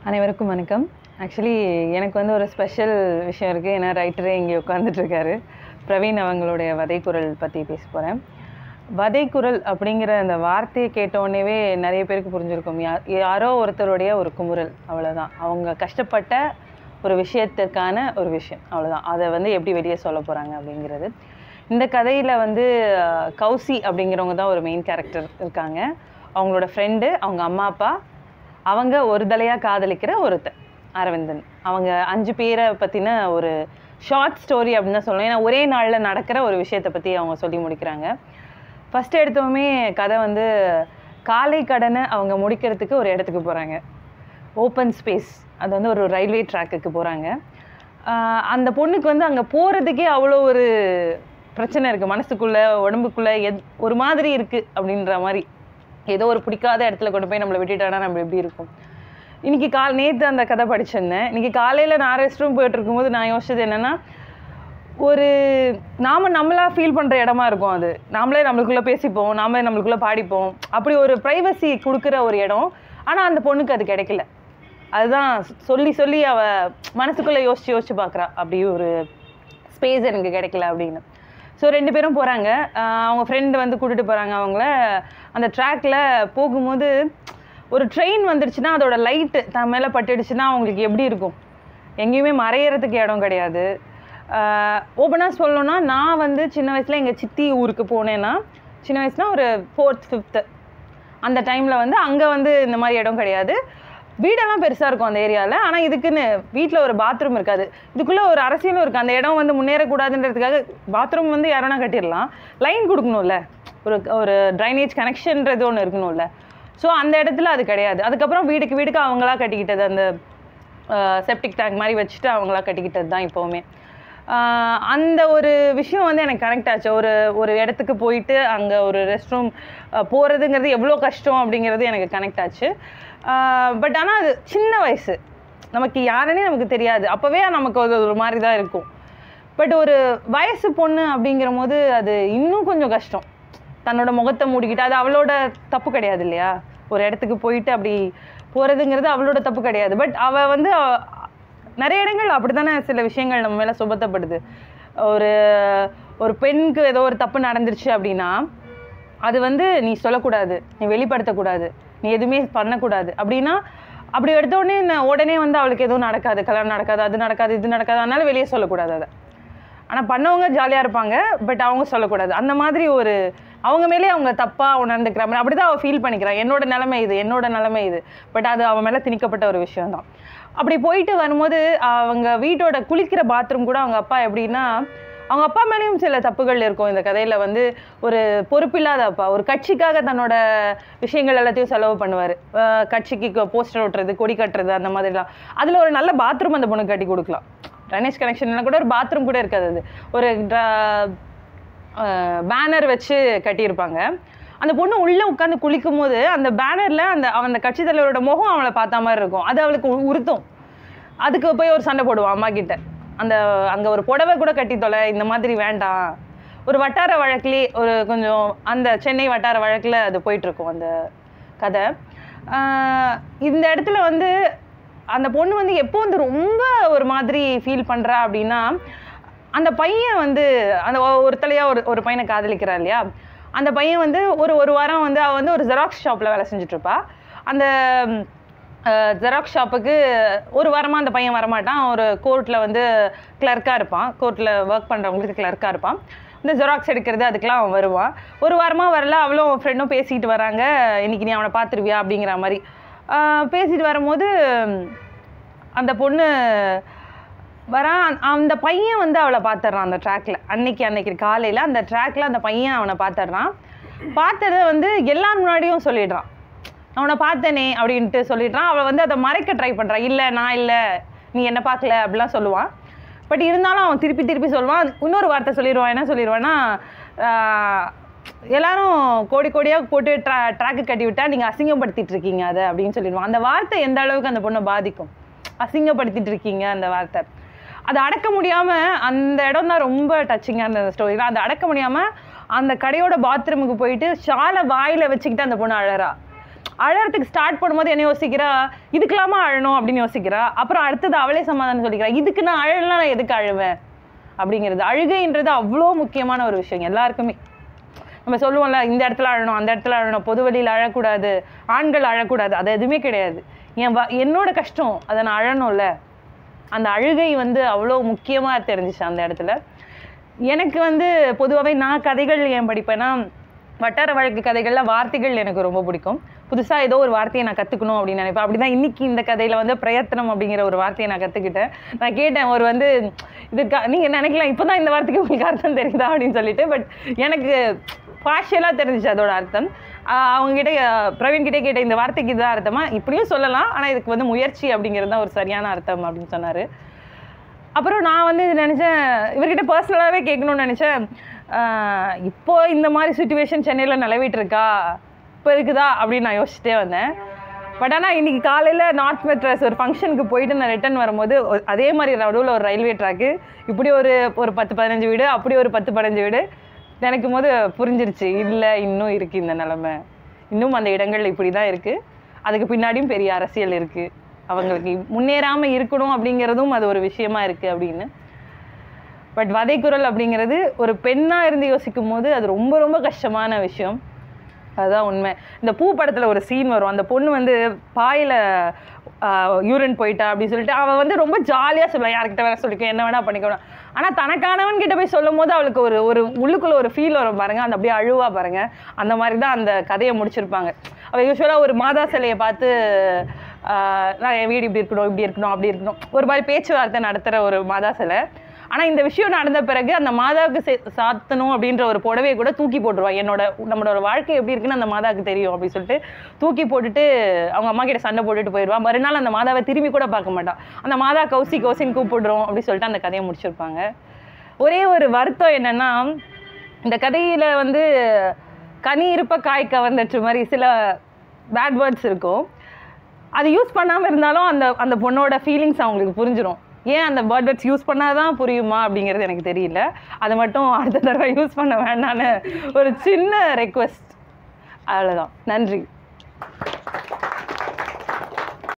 அனைவருக்கும் வணக்கம் ஆக்சுவலி எனக்கு வந்து ஒரு ஸ்பெஷல் விஷயம் இருக்குது ஏன்னா ரைட்டரே இங்கே உட்காந்துட்ருக்காரு பிரவீன் அவங்களுடைய வதைக்குரல் பற்றி பேச போகிறேன் வதைக்குரல் அப்படிங்கிற அந்த வார்த்தையை கேட்டோடனேவே நிறைய பேருக்கு புரிஞ்சிருக்கும் யா யாரோ ஒருத்தருடைய ஒரு குமுறல் அவ்வளோதான் அவங்க கஷ்டப்பட்ட ஒரு விஷயத்திற்கான ஒரு விஷயம் அவ்வளோதான் அதை வந்து எப்படி வெளியே சொல்ல போகிறாங்க அப்படிங்கிறது இந்த கதையில் வந்து அஹ், கௌசி அப்படிங்கிறவங்க தான் ஒரு மெயின் கேரக்டர் இருக்காங்க அவங்களோட ஃப்ரெண்டு அவங்க அம்மா அப்பா அவங்க ஒரு தலையாக காதலிக்கிற ஒருத்தன் அரவிந்தன் அவங்க அஞ்சு பேரை பற்றின ஒரு ஷார்ட் ஸ்டோரி அப்படின்னு தான் சொல்லணும் ஏன்னா ஒரே நாளில் நடக்கிற ஒரு விஷயத்தை பற்றி அவங்க சொல்லி முடிக்கிறாங்க ஃபஸ்ட்டு எடுத்தோமே கதை வந்து காலை கடனை அவங்க முடிக்கிறதுக்கு ஒரு இடத்துக்கு போகிறாங்க ஓப்பன் ஸ்பேஸ் அது வந்து ஒரு ரயில்வே ட்ராக்குக்கு போகிறாங்க அந்த பொண்ணுக்கு வந்து அங்கே போகிறதுக்கே அவ்வளோ ஒரு பிரச்சனை இருக்குது மனசுக்குள்ளே உடம்புக்குள்ளே எத் ஒரு மாதிரி இருக்குது அப்படின்ற மாதிரி ஏதோ ஒரு பிடிக்காத இடத்துல கொண்டு போய் நம்மளை விட்டுட்டானா நம்ம எப்படி இருக்கும் இன்னைக்கு கால் நேற்று அந்த கதை படிச்சிருந்தேன் இன்னைக்கு காலையில் நான் ரெஸ்ட் ரூம் போயிட்டு இருக்கும்போது நான் யோசிச்சது என்னென்னா ஒரு நாம நம்மளா ஃபீல் பண்ணுற இடமா இருக்கும் அது நாமளே நம்மளுக்குள்ளே பேசிப்போம் நாமளே நம்மளுக்குள்ளே பாடிப்போம் அப்படி ஒரு ப்ரைவசி கொடுக்குற ஒரு இடம் ஆனால் அந்த பொண்ணுக்கு அது கிடைக்கல அதுதான் சொல்லி சொல்லி அவ மனசுக்குள்ளே யோசிச்சு யோசிச்சு பார்க்குறா அப்படி ஒரு ஸ்பேஸ் எனக்கு கிடைக்கல அப்படின்னு ஸோ ரெண்டு பேரும் போகிறாங்க அவங்க ஃப்ரெண்டு வந்து கூட்டிகிட்டு போகிறாங்க அவங்கள அந்த ட்ராக்ல போகும்போது ஒரு ட்ரெயின் வந்துடுச்சுன்னா அதோட லைட்டு தன் மேலே பட்டுடுச்சுன்னா அவங்களுக்கு எப்படி இருக்கும் எங்கேயுமே மறையறதுக்கு இடம் கிடையாது ஓப்பனாக சொல்லணும்னா நான் வந்து சின்ன வயசில் எங்கள் சித்தி ஊருக்கு போனேன்னா சின்ன வயசுனா ஒரு ஃபோர்த் ஃபிஃப்த்து அந்த டைமில் வந்து அங்கே வந்து இந்த மாதிரி இடம் கிடையாது வீடெல்லாம் பெருசாக இருக்கும் அந்த ஏரியாவில் ஆனால் இதுக்குன்னு வீட்டில் ஒரு பாத்ரூம் இருக்காது இதுக்குள்ளே ஒரு அரசியலும் இருக்குது அந்த இடம் வந்து முன்னேறக்கூடாதுன்றதுக்காக பாத்ரூம் வந்து யாரோனா கட்டிடலாம் லைன் கொடுக்கணும்ல ஒரு ஒரு ட்ரைனேஜ் கனெக்ஷன்றது ஒன்று இருக்கணும்ல ஸோ அந்த இடத்துல அது கிடையாது அதுக்கப்புறம் வீடுக்கு வீடுக்கு அவங்களா கட்டிக்கிட்டது அந்த செப்டிக் டேங்க் மாதிரி வச்சுட்டு அவங்களா கட்டிக்கிட்டது தான் இப்போவுமே ஆஹ் அந்த ஒரு விஷயம் வந்து எனக்கு கனெக்ட் ஆச்சு ஒரு ஒரு இடத்துக்கு போயிட்டு அங்கே ஒரு ரெஸ்ட் ரூம் போகிறதுங்கிறது எவ்வளோ கஷ்டம் அப்படிங்கிறது எனக்கு கனெக்ட் ஆச்சு பட் ஆனால் அது சின்ன வயசு நமக்கு யாருன்னே நமக்கு தெரியாது அப்போவே நமக்கு அது ஒரு மாதிரி தான் இருக்கும் பட் ஒரு வயசு பொண்ணு அப்படிங்கிற போது அது இன்னும் கொஞ்சம் கஷ்டம் தன்னோட முகத்தை மூடிக்கிட்டு அது அவளோட தப்பு கிடையாது இல்லையா ஒரு இடத்துக்கு போயிட்டு அப்படி போகிறதுங்கிறது அவளோட தப்பு கிடையாது பட் அவள் வந்து அவ- நிறைய இடங்கள் அப்படித்தானே சில விஷயங்கள் நம்ம மேலே சுபத்தப்படுது ஒரு ஒரு பெண்ணுக்கு ஏதோ ஒரு தப்பு நடந்துருச்சு அப்படின்னா அது வந்து நீ சொல்லக்கூடாது நீ வெளிப்படுத்தக்கூடாது நீ எதுவுமே பண்ணக்கூடாது அப்படின்னா அப்படி எடுத்த உடனே நான் உடனே வந்து அவளுக்கு எதுவும் நடக்காது கல்யாணம் நடக்காது அது நடக்காது இது நடக்காது அதனால வெளியே சொல்லக்கூடாது அதை ஆனால் பண்ணவங்க ஜாலியாக இருப்பாங்க பட் அவங்க சொல்லக்கூடாது அந்த மாதிரி ஒரு அவங்க மேலே அவங்க தப்பாக உணர்ந்துக்கிற மாதிரி அப்படி தான் அவள் ஃபீல் பண்ணிக்கிறான் என்னோட நிலைமை இது என்னோட நிலைமை இது பட் அது அவன் மேலே திணிக்கப்பட்ட ஒரு விஷயம் தான் அப்படி போயிட்டு வரும்போது அவங்க வீட்டோட குளிக்கிற பாத்ரூம் கூட அவங்க அப்பா எப்படின்னா அவங்க அப்பா மேலேயும் சில தப்புகள் இருக்கும் இந்த கதையில் வந்து ஒரு பொறுப்பில்லாத அப்பா ஒரு கட்சிக்காக தன்னோட விஷயங்கள் எல்லாத்தையும் செலவு பண்ணுவார் கட்சிக்கு போஸ்டர் ஒட்டுறது கொடி கட்டுறது அந்த மாதிரிலாம் அதில் ஒரு நல்ல பாத்ரூம் அந்த பொண்ணுக்கு கட்டி கொடுக்கலாம் ட்ரைனேஜ் கனெக்ஷன் கூட ஒரு பாத்ரூம் கூட இருக்காது அது ஒரு பேனர் வச்சு கட்டியிருப்பாங்க அந்த பொண்ணு உள்ளே உட்காந்து குளிக்கும் போது அந்த பேனரில் அந்த அவன் அந்த கட்சி தலைவரோட முகம் அவளை பார்த்த மாதிரி இருக்கும் அது அவளுக்கு உ- உறுத்தும் அதுக்கு போய் ஒரு சண்டை போடுவான் அம்மா கிட்ட அந்த அங்கே ஒரு புடவை கூட கட்டி தொலை இந்த மாதிரி வேண்டாம் ஒரு வட்டார வழக்கிலே ஒரு கொஞ்சம் அந்த சென்னை வட்டார வழக்கில் அது போயிட்டுருக்கும் அந்த கதை ஆஹ் இந்த இடத்துல வந்து அந்த பொண்ணு வந்து எப்போ வந்து ரொம்ப ஒரு மாதிரி ஃபீல் பண்ணுறா அப்படின்னா அந்த பையன் வந்து அந்த ஒ- ஒரு தலையாக ஒரு ஒரு பையனை காதலிக்கிறா இல்லையா அந்த பையன் வந்து ஒரு ஒரு வாரம் வந்து அவள் வந்து ஒரு ஜெராக்ஸ் ஷாப்பில் வேலை செஞ்சுட்டு இருப்பா அந்த ஜெராக்ஸ் ஷாப்புக்கு ஒரு வாரமாக அந்த பையன் வரமாட்டான் ஒரு கோர்ட்டில் வந்து கிளர்க்காக இருப்பான் கோர்ட்டில் ஒர்க் பண்ணுறவங்களுக்கு கிளர்க்காக இருப்பான் இந்த ஜெராக்ஸ் எடுக்கிறது அதுக்கெலாம் அவன் வருவான் ஒரு வாரமாக வரல அவளும் அவன் ஃப்ரெண்டும் பேசிட்டு வராங்க இன்னைக்கு நீ அவனை பார்த்துருவியா அப்படிங்கிற மாதிரி ஆஹ் பேசிட்டு வரும்போது அந்த பொண்ணு வரான் அந்த பையன் வந்து அவளை பார்த்துட்றான் அந்த ட்ராக்ல அன்னைக்கு அன்னைக்கு காலையில் அந்த ட்ராக்ல அந்த பையன் அவனை பார்த்துட்றான் பார்த்ததை வந்து எல்லார் முன்னாடியும் சொல்லிடுறான் நான் உன்னை பார்த்தேனே அப்படின்ட்டு சொல்லிடுறான் அவள் வந்து அதை மறைக்க ட்ரை பண்ணுறா இல்லை நான் இல்லை நீ என்ன பார்க்கல அப்படிலாம் சொல்லுவான் பட் இருந்தாலும் அவன் திருப்பி திருப்பி சொல்லுவான் இன்னொரு வார்த்தை சொல்லிடுவான் என்ன சொல்லிடுவான்னா ஆஹ், எல்லாரும் கோடி கோடியாக போட்டு ட்ரா ட்ராக்கு கட்டி விட்டா நீங்கள் அசிங்கப்படுத்திட்டு இருக்கீங்க அதை அப்படின்னு சொல்லிடுவான் அந்த வார்த்தை எந்த அளவுக்கு அந்த பொண்ணை பாதிக்கும் அசிங்கப்படுத்திட்டு இருக்கீங்க அந்த வார்த்தை அதை அடக்க முடியாமல் அந்த இடம் தான் ரொம்ப டச்சிங்காக இருந்த ஸ்டோரியில் அதை அடக்க முடியாமல் அந்த கடையோட பாத்ரூமுக்கு போயிட்டு ஷாலை வாயில் வச்சுக்கிட்டு அந்த பொண்ணு அழறா அழறதுக்கு ஸ்டார்ட் பண்ணும்போது என்ன யோசிக்கிறா இதுக்கெல்லாமா அழணும் அப்படின்னு யோசிக்கிறா அப்புறம் அடுத்தது அவளே சமாதானம் சொல்லிக்கிறா இதுக்கு நான் அழலாம் நான் எதுக்கு அழுவேன் அப்படிங்கிறது அழுகைன்றது அவ்வளோ முக்கியமான ஒரு விஷயம் எல்லாருக்குமே நம்ம சொல்லுவோம்ல இந்த இடத்துல அழணும் அந்த இடத்துல அழணும் பொது வழியில் அழக்கூடாது ஆண்கள் அழக்கூடாது அது எதுவுமே கிடையாது என் வ என்னோட கஷ்டம் அதை நான் அழணும்ல அந்த அழுகை வந்து அவ்வளோ முக்கியமாக தெரிஞ்சிச்சு அந்த இடத்துல எனக்கு வந்து பொதுவாகவே நான் கதைகள் ஏன் படிப்பேன்னா வட்டார வழக்கு கதைகளில் வார்த்தைகள் எனக்கு ரொம்ப பிடிக்கும் புதுசாக ஏதோ ஒரு வார்த்தையை நான் கற்றுக்கணும் அப்படின்னு நினைப்பேன் அப்படி தான் இன்றைக்கி இந்த கதையில் வந்து பிரயத்தனம் அப்படிங்கிற ஒரு வார்த்தையை நான் கற்றுக்கிட்டேன் நான் கேட்டேன் ஒரு வந்து இது க நீங்கள் நினைக்கலாம் இப்போ தான் இந்த வார்த்தைக்கு உங்களுக்கு அர்த்தம் தெரியுதா அப்படின்னு சொல்லிட்டு பட் எனக்கு பார்ஷியலாக தெரிஞ்சிச்சு அதோட அர்த்தம் ஆஹ் அவங்ககிட்ட ஆஹ் பிரவீன் கிட்டே கேட்ட இந்த வார்த்தைக்கு இதுதான் அர்த்தமா இப்படியும் சொல்லலாம் ஆனால் இதுக்கு வந்து முயற்சி அப்படிங்கிறது தான் ஒரு சரியான அர்த்தம் அப்படின்னு சொன்னார் அப்புறம் நான் வந்து இது நினச்சேன் இவர்கிட்ட பர்சனலாகவே கேட்கணும்னு நினச்சேன் ஆஹ் இப்போ இந்த மாதிரி சுச்சுவேஷன் சென்னையில் நிலவிட்டு இருக்கா இப்போ இருக்குதா அப்படின்னு நான் யோசிச்சுட்டே வந்தேன் பட் ஆனால் இன்னைக்கு காலையில் நார்த் மெட்ராஸ் ஒரு ஃபங்க்ஷனுக்கு போயிட்டு நான் ரிட்டர்ன் வரும்போது ஒரு- அதே மாதிரி நடுவில் ஒரு ரயில்வே ட்ராக்கு இப்படி ஒரு ஒரு பத்து பதினஞ்சு வீடு அப்படி ஒரு பத்து பதினஞ்சு வீடு நினைக்கும் போது புரிஞ்சிருச்சு இல்லை இன்னும் இருக்குது இந்த நிலமை இன்னும் அந்த இடங்கள் இப்படி தான் இருக்குது அதுக்கு பின்னாடியும் பெரிய அரசியல் இருக்குது அவங்களுக்கு முன்னேறாமல் இருக்கணும் அப்படிங்கிறதும் அது ஒரு விஷயமா இருக்குது அப்படின்னு பட் வதைக்குரல் அப்படிங்கிறது ஒரு பெண்ணாக இருந்து யோசிக்கும் போது அது ரொம்ப ரொம்ப கஷ்டமான விஷயம் அதுதான் உண்மை இந்த பூ படத்தில் ஒரு சீன் வரும் அந்த பொண்ணு வந்து பாயில் யூரின் போயிட்டா அப்படின்னு சொல்லிட்டு அவள் வந்து ரொம்ப ஜாலியாக சொல்லலாம் யார்கிட்ட வேணா சொல்லிக்க என்ன வேணா பண்ணிக்கணும் ஆனால் தனக்கானவன் கிட்ட போய் சொல்லும் போது அவளுக்கு ஒரு ஒரு உள்ளுக்குள்ள ஒரு ஃபீல் வரும் பாருங்க அந்த அப்படியே அழுவா பாருங்க அந்த மாதிரி தான் அந்த கதையை முடிச்சிருப்பாங்க அவள் யூஸ்வலாக ஒரு மாதா சிலையை பார்த்து ஆஹ், நான் என் வீடு இப்படி இருக்கணும் இப்படி இருக்கணும் அப்படி இருக்கணும் ஒரு மாதிரி பேச்சுவார்த்தை நடத்துகிற ஒரு மாதா சிலை ஆனால் இந்த விஷயம் நடந்த பிறகு அந்த மாதாவுக்கு சே- சாத்தணும் அப்படின்ற ஒரு புடவையை கூட தூக்கி போட்டுருவா என்னோட நம்மளோட வாழ்க்கை எப்படி இருக்குன்னு அந்த மாதாவுக்கு தெரியும் அப்படின்னு சொல்லிட்டு தூக்கி போட்டுட்டு அவங்க அம்மா கிட்ட சண்டை போட்டுட்டு போயிடுவா மறுநாள் அந்த மாதாவை திரும்பி கூட பார்க்க மாட்டா அந்த மாதா கௌசி கௌசின்னு கூப்பிடுறோம் அப்படின்னு சொல்லிட்டு அந்த கதையை முடிச்சிருப்பாங்க ஒரே ஒரு வருத்தம் என்னன்னா இந்த கதையில வந்து கனி இருப்ப காய் கவர்ந்தற்று மாதிரி சில பேட் வேர்ட்ஸ் இருக்கும் அது யூஸ் பண்ணாமல் இருந்தாலும் அந்த அந்த பொண்ணோட ஃபீலிங்ஸ் அவங்களுக்கு புரிஞ்சிடும் ஏன் அந்த பேர்ட் வேர்ட்ஸ் யூஸ் பண்ணாதான் புரியுமா அப்படிங்கிறது எனக்கு தெரியல அதை மட்டும் அடுத்த தடவை யூஸ் பண்ண வேண்டான்னு ஒரு சின்ன ரெக்வெஸ்ட் அவ்வளோதான் நன்றி